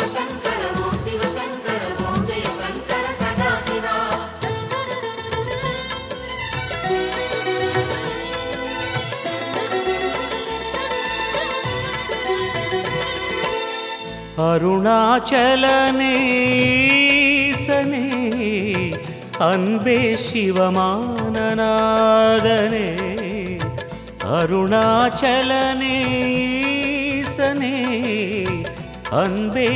சிவசங்கர ஓம் சிவசங்கர ஓம் ஜெய சங்கர சதாசிவா அருணாச்சலனேசனே அன்பே சிவமானநாதனே அருணாச்சலனேசனே அன்பே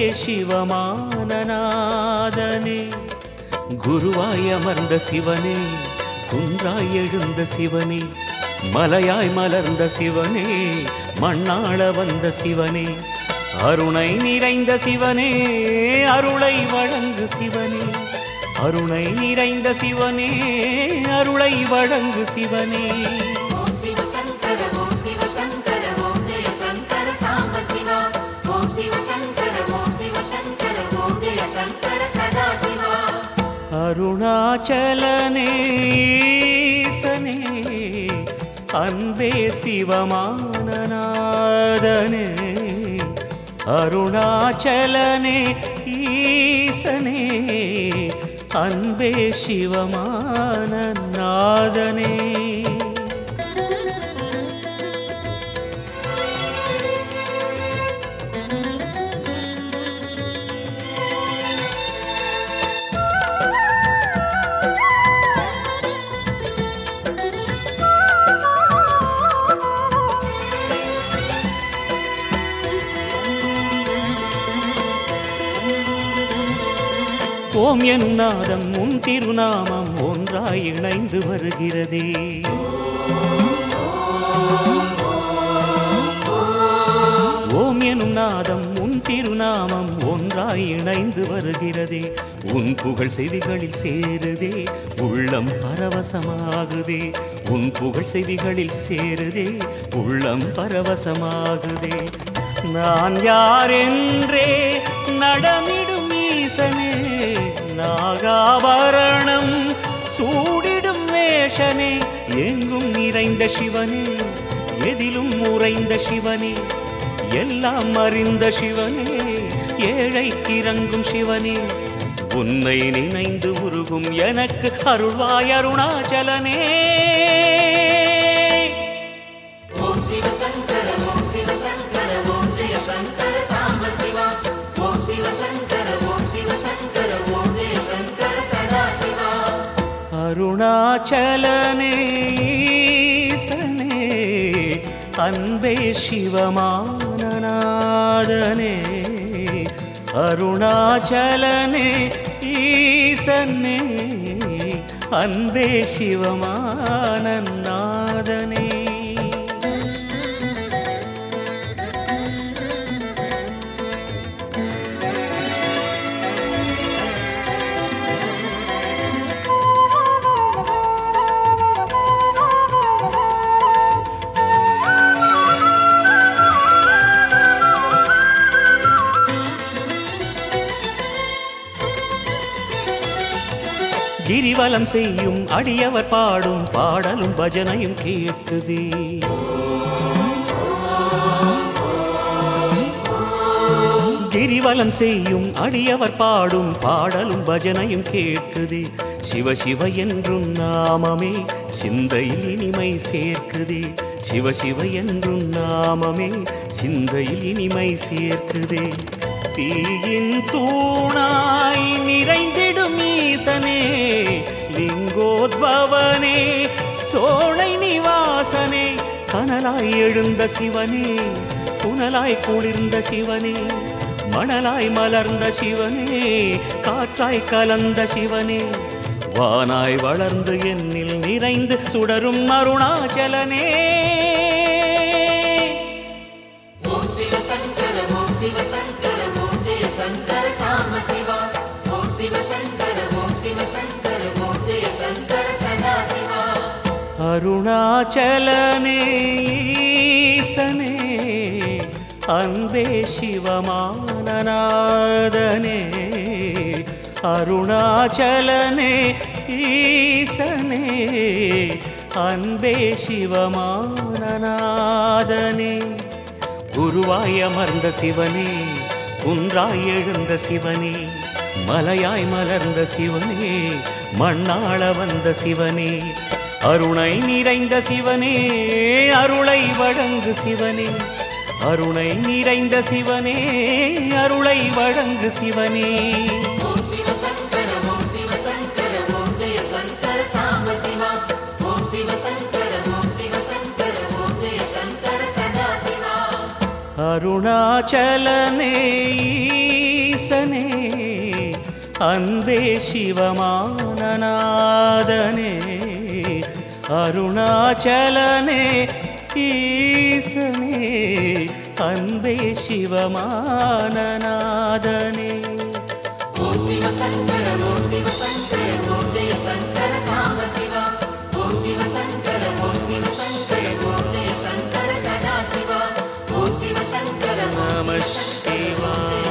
சிவமானநாதனே குருவாய் அமர்ந்த சிவனே குன்றாய் எழுந்த சிவனே மலையாய் மலர்ந்த சிவனே மண்ணாள வந்த சிவனே அருணை நிறைந்த சிவனே அருளை வழங்கு சிவனே அருணை நிறைந்த சிவனே அருளை வழங்கு சிவனே ஓம் சிவசங்கர ஓம் சிவசங்கர ஓம் ஜெய சங்கர சாம்ப சிவா ஓம் சிவசங்கர ஓம் சிவசங்கர ஓம் ஜெய சங்கர சதாசிவா அருணாச்சலனேசனே அன்பே சிவமானநாதனே அருணாச்சலனே ஈசனே அன்பே சிவமானநாதனே ஓம் எனும் நாதம் உன் திருநாமம் ஒன்றாய் இணைந்து வருகிறதே ஓம் எனும் நாதம் உன் திருநாமம் ஒன்றாய் இணைந்து வருகிறதே உன் புகழ் செவிகளில் சேருதே உள்ளம் பரவசமாகுதே உன் புகழ் செவிகளில் சேருதே உள்ளம் பரவசமாகுதே நான் யாரென்றே நடமிடும் ஈசனே நாகாபரணம் சூடிடும் வேஷனே எங்கும் நிறைந்த சிவனே எதிலும் உறைந்த சிவனே எல்லாம் அறிந்த சிவனே ஏழை கிறங்கும் சிவனே உன்னை நினைந்து உருகும் எனக்கு அருள்வாய் அருணாச்சலனே ஓம் சிவசங்கர ஓம் சிவசங்கர ஓம் ஜெய சங்கர சாம்ப சிவா ஓம் சிவசங்கர ஓம் சிவசங்கர ஓம் ஜெய சங்கர சதாசிவா அருணாச்சலனே ஈசனே அன்பே சிவமானநாதனே அருணாச்சலனே ஈசனே அன்பே சிவமானநாதனே கிரிவலம் செய்யும் அடியவர் பாடும் பாடலும் பஜனையும் கேட்குதே கிரிவலம் செய்யும் அடியவர் பாடும் பாடலும் பஜனையும் கேட்குதே சிவ சிவ என்றும் நாமமே சிந்தையில் இனிமை சேர்க்குதே சிவ சிவ என்றும் நாமமே சிந்தையில் இனிமை சேர்க்குதே தீயின் தூணாய் நிறைந்திடும் ஈசனே லிங்கோத்பவனே சோழை நிவாசனே கனலாய் எழுந்த சிவனே புனலாய் குளிர்ந்த சிவனே மணலாய் மலர்ந்த சிவனே காற்றாய் கலந்த சிவனே வானாய் வளர்ந்து என்னில் நிறைந்து சுடரும் அருணாச்சலனே ஓம் சிவசங்கர ஓம் சிவசங்கர ஓம் ஜெய சங்கர சாம்ப சிவா ஓம் சிவசங்கர ஓம் சிவசங்கர ஓம் ஜெய சங்கர சதாசிவா அருணாச்சலனே ஈசனே அன்பே சிவமானநாதனே அருணாச்சலனே ஈசனே அன்பே சிவமானநாதனே குருவாய் அமர்ந்த சிவனே குன்றாய் எழுந்த சிவனே மலையாய் மலர்ந்த சிவனே மண்ணாள வந்த சிவனே அருணை நிறைந்த சிவனே அருளை வழங்கு சிவனே அருணை நிறைந்த சிவனே அருளை வழங்கு சிவனே ஓம் சிவ சங்கர ஓம் சிவ சங்கர ஓம் ஜெய சங்கர சாம்ப சிவா ஓம் சிவ சங்கர ஓம் சிவ சங்கர ஓம் ஜெய சங்கர சதா சிவா அருணாச்சலனே ஈசனே அன்பே சிவமானநாதனே அருணாச்சலனே ஈசனே அன்பே சிவமானநாதனே ஓம் சிவ சங்கர ஓம் சிவ சங்கர ஓம் ஜெய சங்கர சாம்ப சிவா ஓம் சிவ சங்கர ஓம் சிவ சங்கர ஓம் ஜெய சங்கர சதா சிவா ஓம் சிவ சங்கர ஓம் நம சிவ சங்கர ஓம் சிவாய